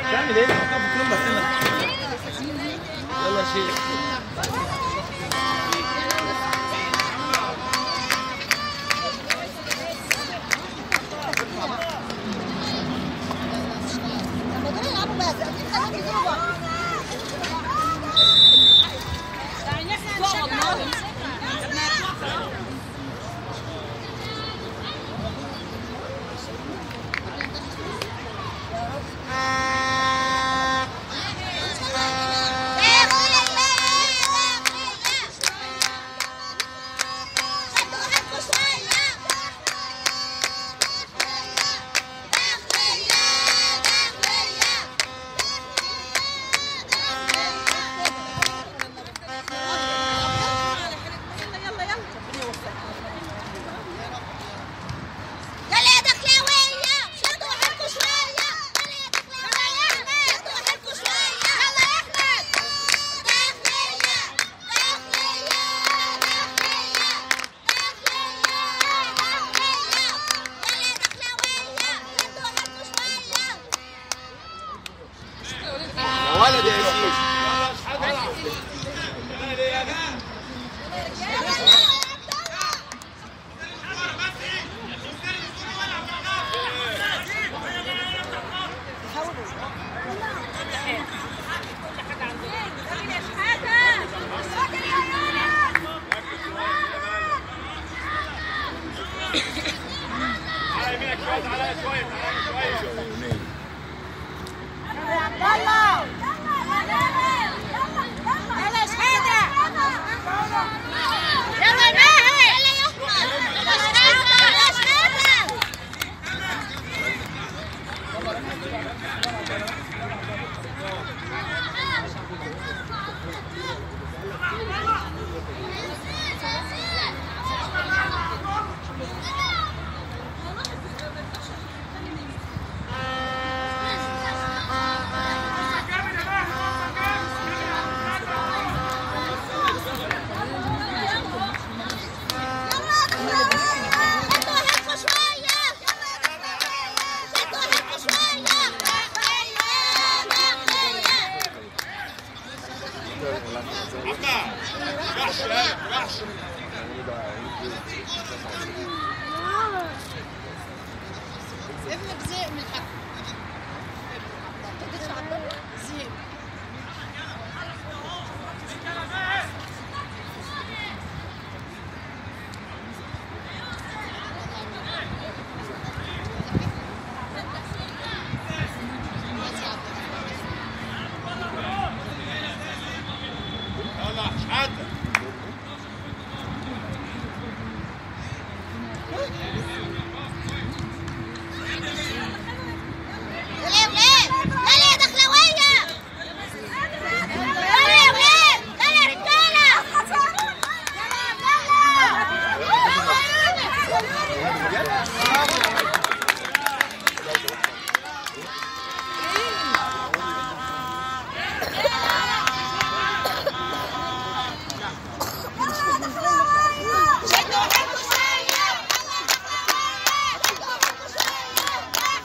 تعمل ايه؟ وقف كل ما يلا يا شيخ يلا يا دخلاوية شدوا حيلكوا شوية يلا يا دخلاوية شدوا حيلكوا شوية يلا يا أحمد داخلية داخلية داخلية داخلية داخلية يلا يا دخلاوية شدوا حيلكوا شوية يا ولد يا شيخ يلا شهادة يلا ماهر يلا يا أحمد يلا شهادة يلا شهادة شدوا حيلكوا شوية شدوا حيلكوا شوية ابنك زهق من الحق زهق يلا يا ولاد يلا يا دخلوية يلا يا ولاد يلا يا رجالة شدوا حيلكوا شوية شدوا حيلكوا شوية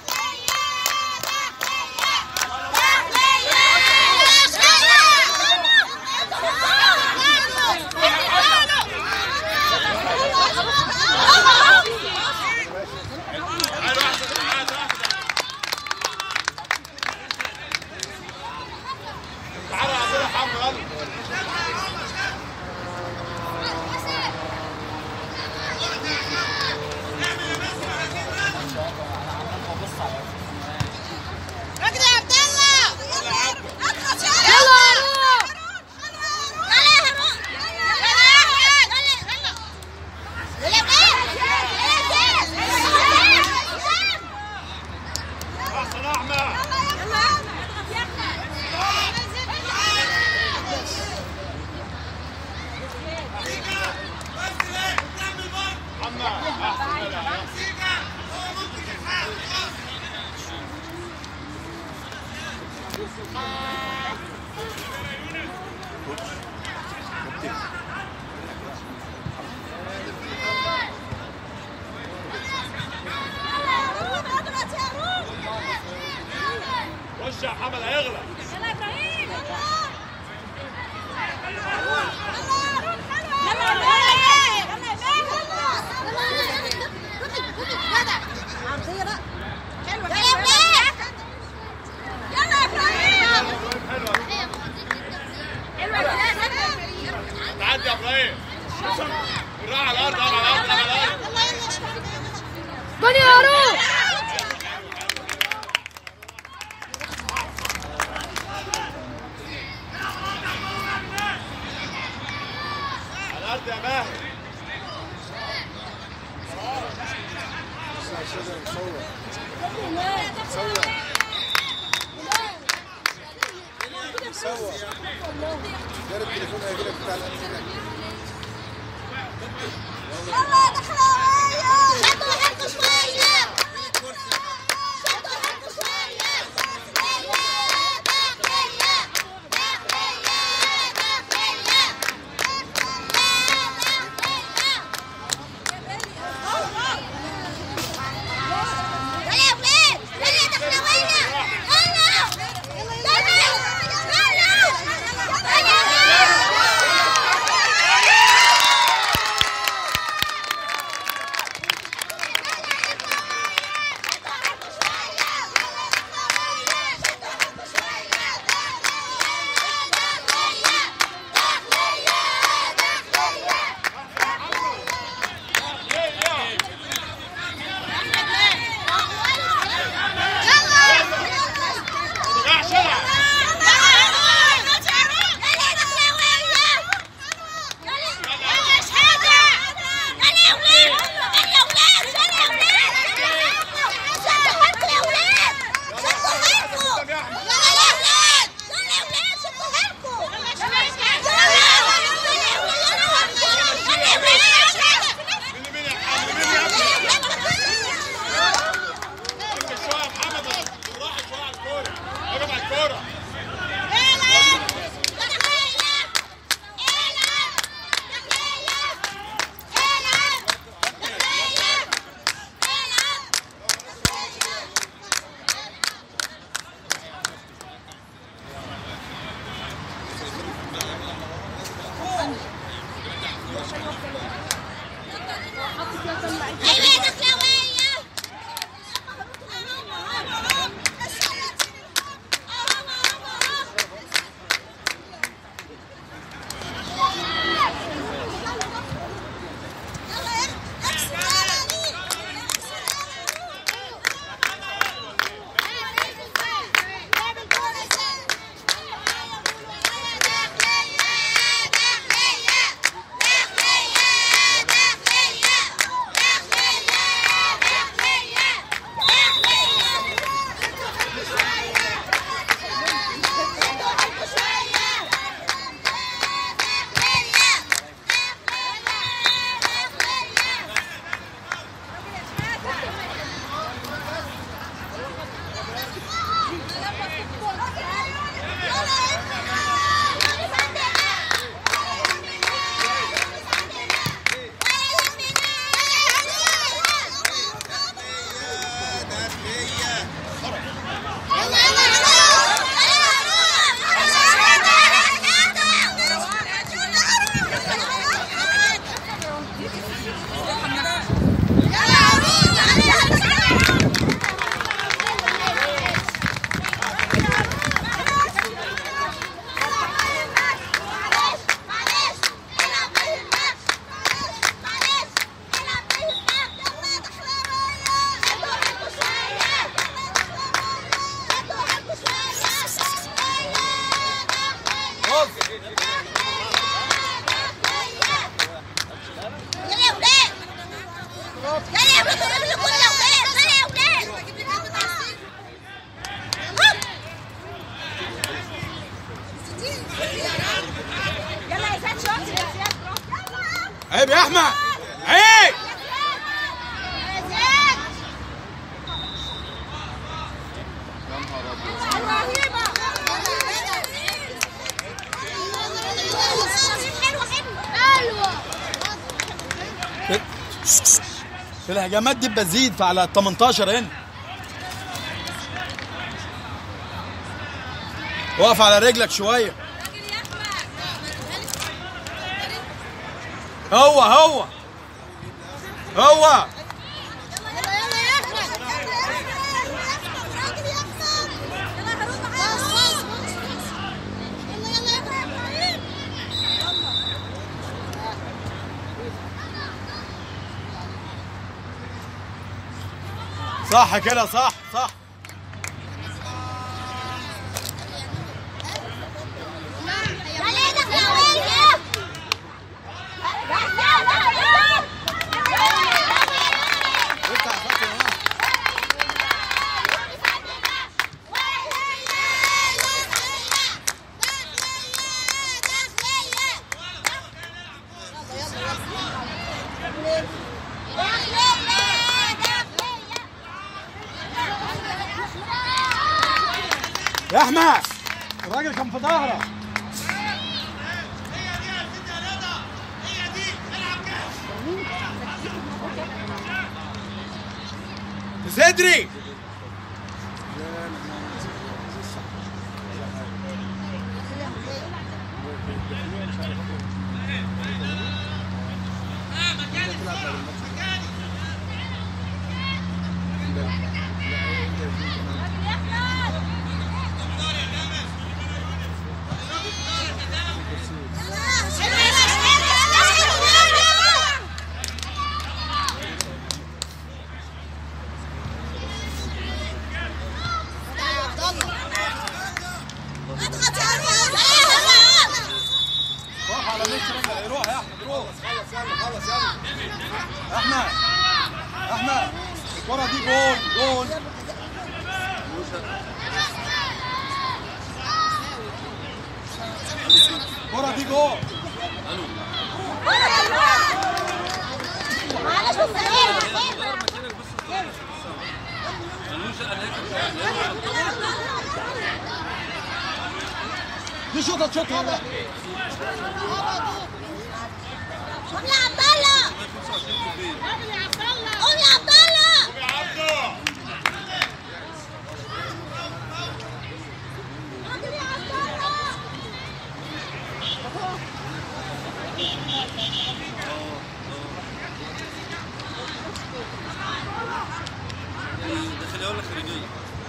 راجل يا عبد الله اضغط يا يلا يا هارون يلا يا هارون يلا يا احمد يلا يلا احسن احمد محمد احسن خش يا محمد هيغلى يلا ابراهيم يلا تعدي يا ابراهيم بالراحه على الارض على الارض على الارض بني هارون على الارض يا ماهر غير التليفون هيجيلك بتاع الأمانة. يلا دخلوا شدوا حيلكم شوية شدوا حيلكم شوية يلا يا ولاد يلا يا دخلوية يلا يلا يلا يلا راح شلع مين مين يا محمد مين يا ابني امسك شويه يا محمد بالراحه شويه على الكوره اقف على الكوره ايوه يا دخلوية يلا يا ولاد يلا يا ولاد قولوا لي كل اولاد يلا يا ولاد يلا يا زياد شاطر يا زياد عيب يا أحمد عيب يا زياد رهيبة حلوة حلوة في الهجمات دي بتزيد على ال 18 هنا وقف على رجلك شويه هو هو هو يلا يلا يا احمد راجل يا احمد يلا هروح معاك يلا يلا يا ابراهيم صح كده صح صح يلا يا دخل يا ولد افتح فتح يا مان. يا احمد الراجل كان في ظهرك في صدري اضغط يا ولد روح على مصر روح يا احمد روح خلص يلا خلص يلا احمد احمد الكرة دي جول جول الكرة دي جول معلش بس ايه دي شوطة تشوطها بقى قوم يا عبد الله قوم يا عبد الله عبده قوم يا عبد الله داخليه ولا خارجيه؟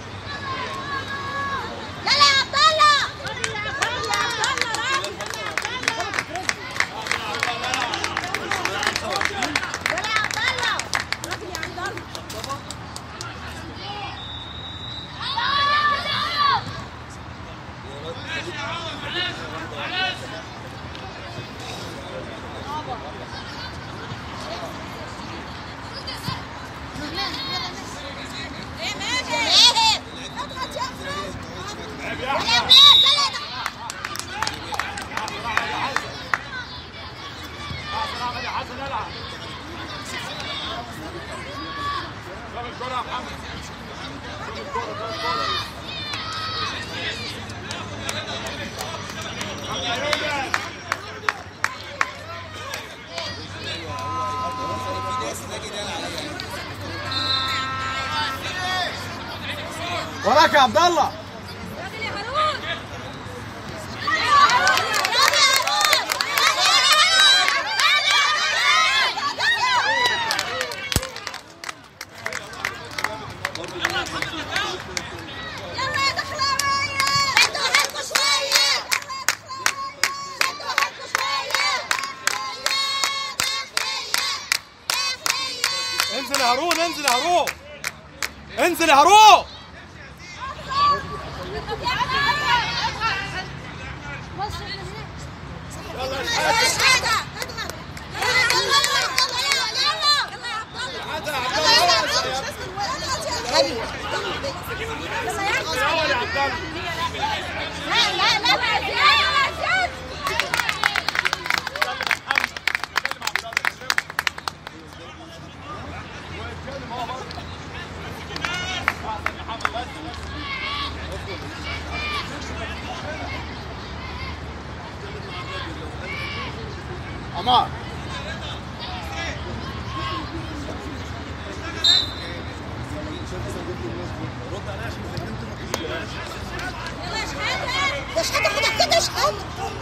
يلا يا عبد الله يلا يا عبد الله يلا يا عبد الله راجل يا عبد الله اضغط يا افراد يلا يا ولاد يلا حسن العب جاب الكرة يا محمد وراك يا عبد الله راجل يا هارون يلا يا دخلاوية شدوا حيلكوا شوية شدوا حيلكوا شوية انزل يا هارون انزل يا هارون انزل يا هارون عمار يلا يا شحاتة مش قادر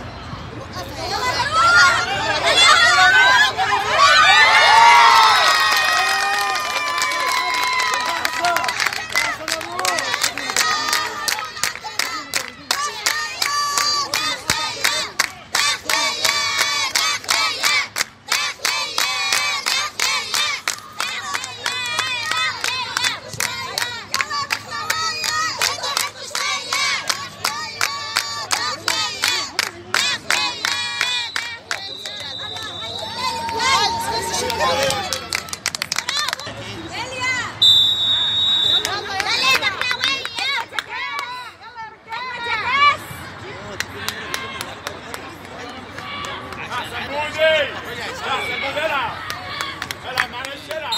احسن بودي احسن بودي العب العب معنا الشارع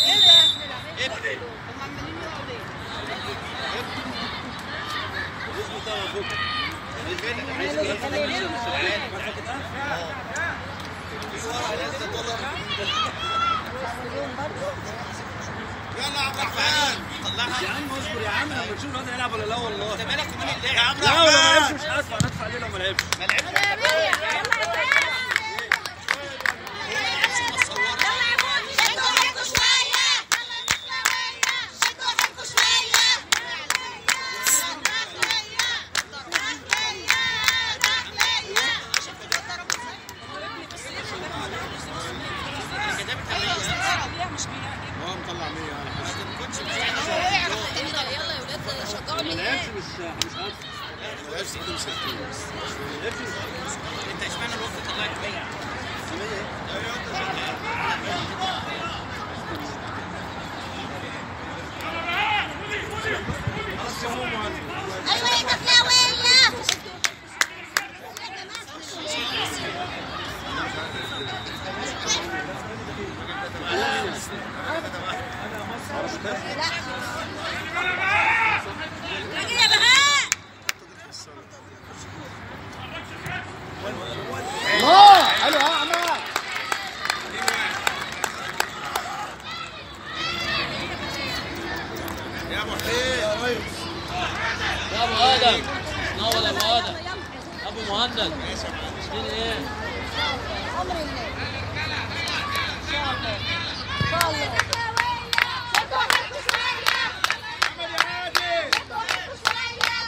يلا عبد الرحمن طلعها يا عم اصبر يا عم لما نشوف الواد هيلعب ولا لا والله انت مالك ومين اللي يا عبد لا ولا ما لعبش الرحمن مش هدفع ندفع عليه لو ما لعبش ما لعبش هو مطلع 100 يلا يا ولاد شجعوا ما لي لعبش مش مش هدفع ما لعبش 62 انت اشمعنى الوقت طلعت 100 ايوه يا دخلاويه راجل يا بهاء الله حلو ها عمال يا محيط يا ريس يا ابو ادم نور ابو ادم ابو مهند مين ايه امر الله ان شاء الله ان شاء الله شدوا حيلكم شويه شدوا حيلكم شويه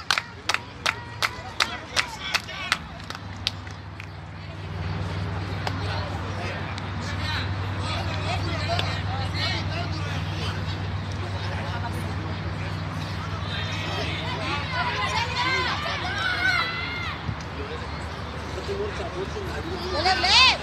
ولا بلاد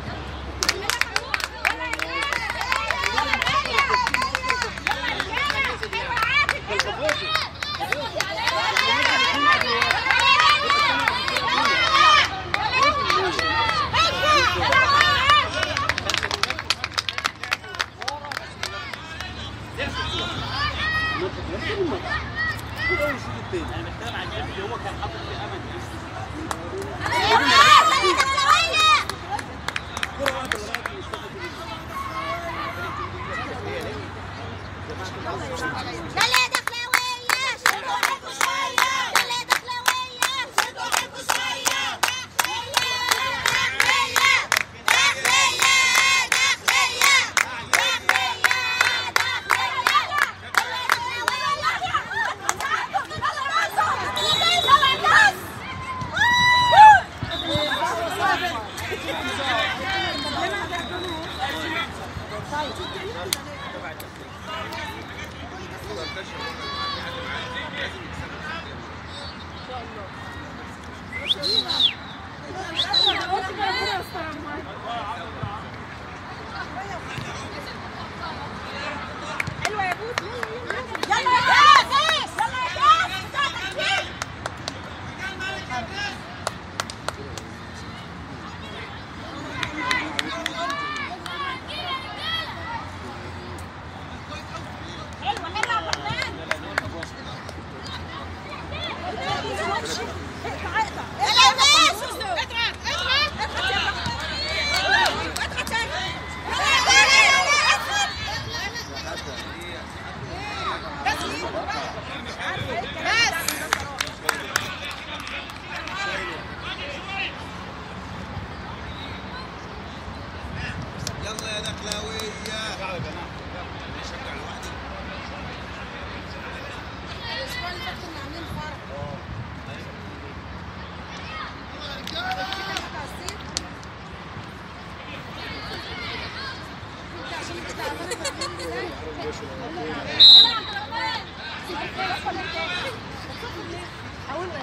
يلا يا دخلاوية شدوا حيلكم شوية يلا يا دخلاوية شدوا حيلكم شوية دخلية دخلية دخلية دخلية دخلية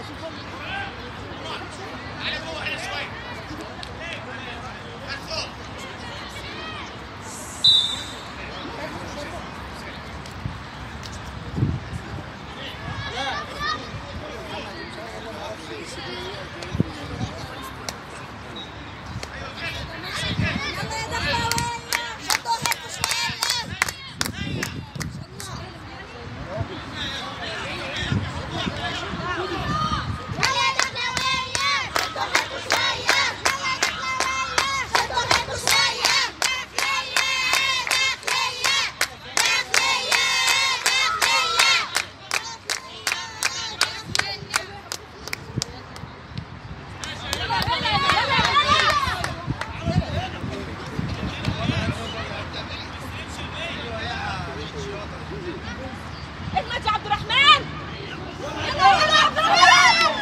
يلا يا دخلاوية شدوا حيلكوا شوية يلا يا دخلاوية شدوا حيلكوا شوية يلا يا دخلاوية شدوا حيلكوا شوية داخلية داخلية داخلية اجمد يا عبد الرحمن يلا يلا يا عبد الرحمن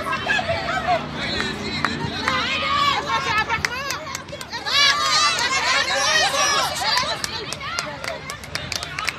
اجمد يا عبد الرحمن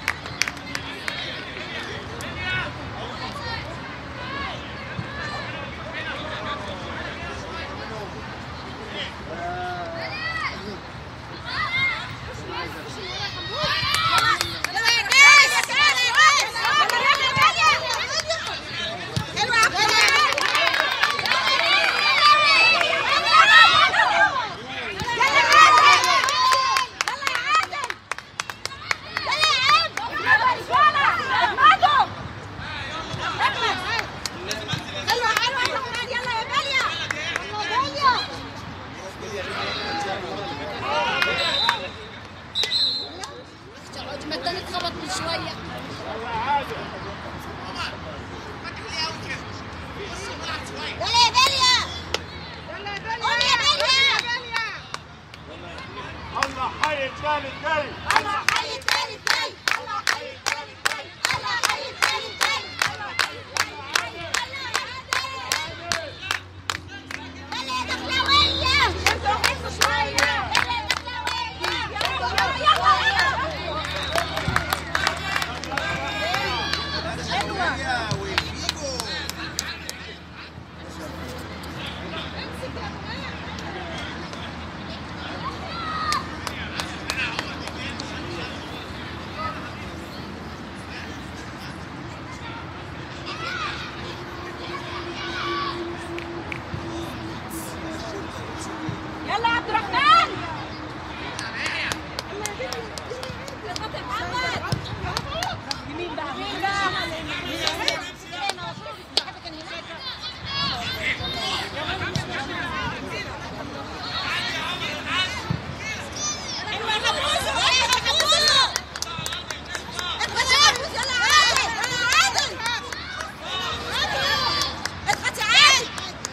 يلا يا بليا يلا بليا تقعدي ما التاني اتخبط من شويه يلا يا بليا قومي يا بليا الله حي الثالث جاي الله حي التاني جاي الله حي التاني جاي الله حي التاني جاي يلا يا دخلاوية انتوا حسوا شوية يلا يا دخلاوية يلا يلا يلا يا عبد الرحمن مين بقى مين بقى ايوه يا حبوزه ايوه يا حبوزه اضغط يا حبوزه يلا عادل يلا عادل اضغط يا عادل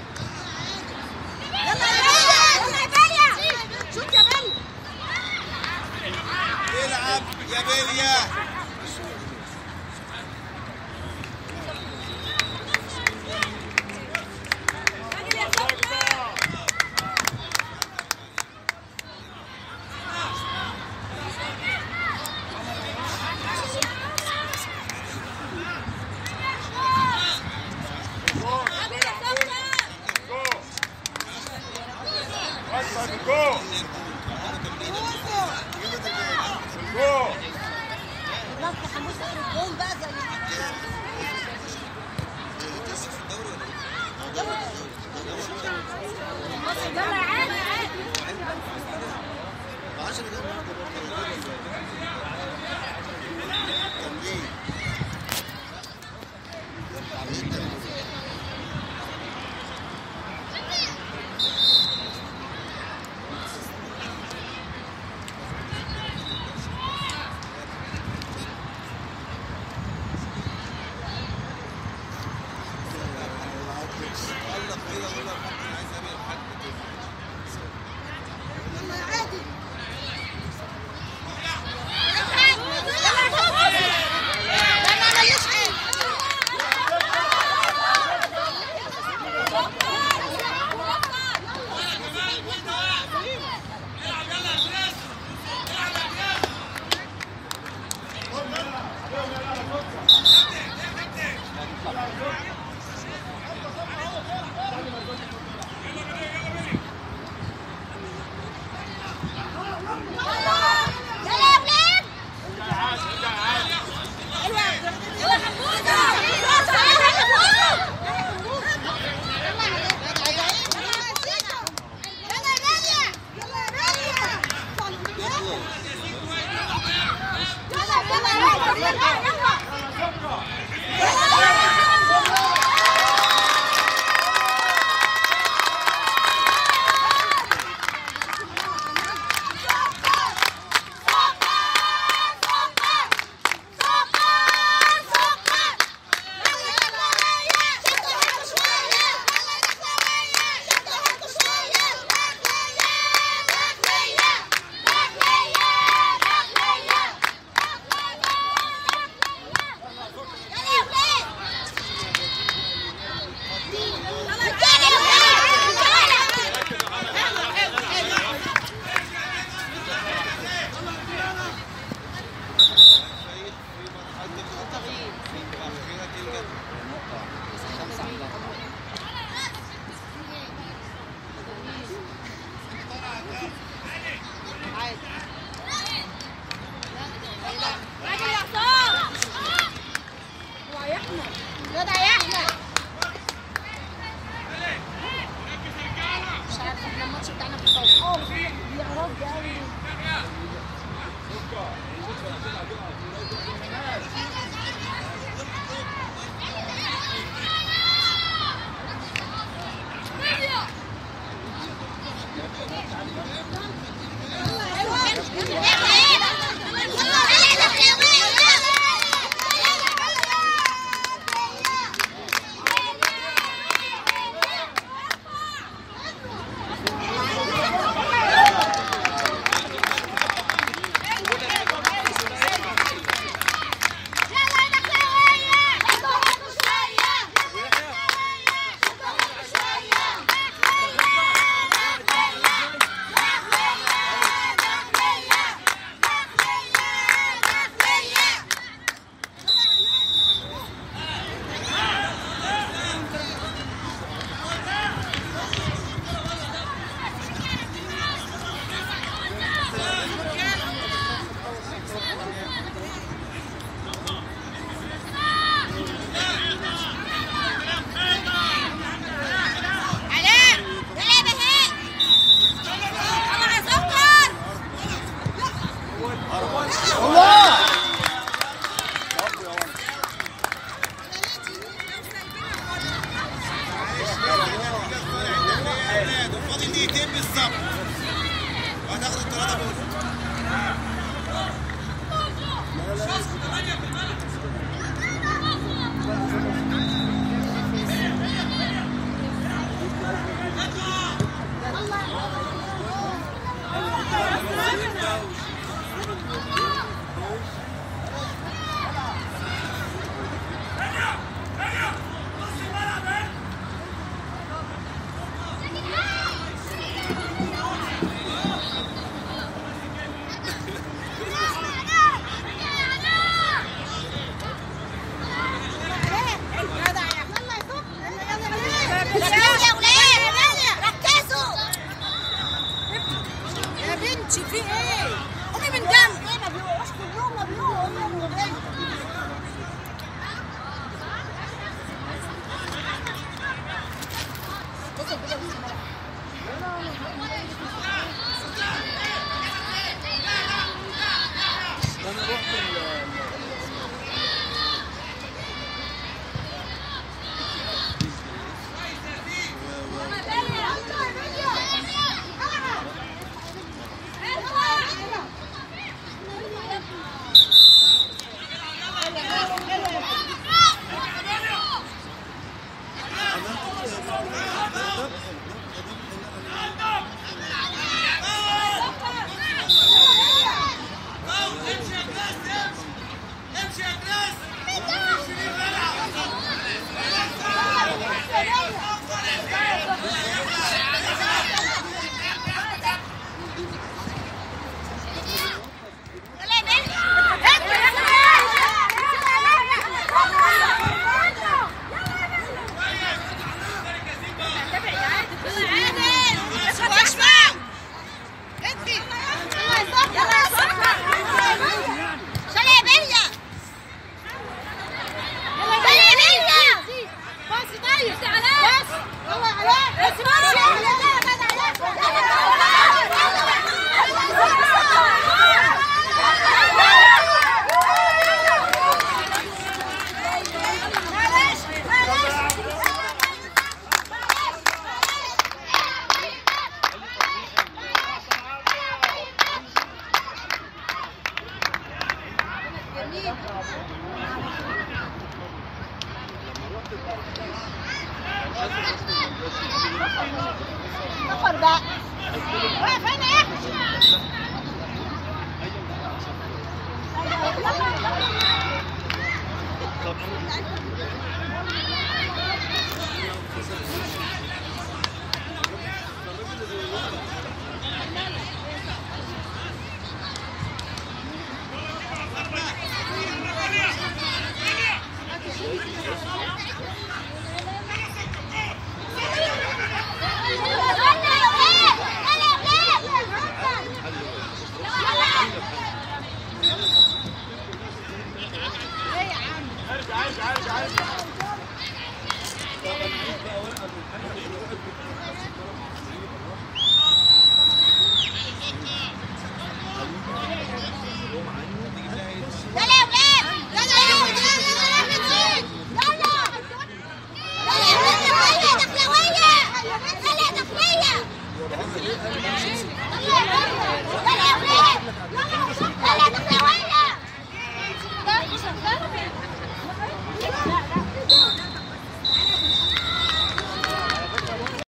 يلا يا بليا يلا يا بليا شوت يا بليا العب يا بليا يا سلمى حبيبي يا سلمى جو اكبر جو جو يلا يا عادل يلا يا عادل دقيقتين بالظبط وهتاخد الثلاثة بونت يا بنتي في ايه؟ قومي من جنب ايه ما بيوقعوش كلهم ما بيوقعوا هم الولاد انا رحت ال- كفر بقى واقف هنا ايه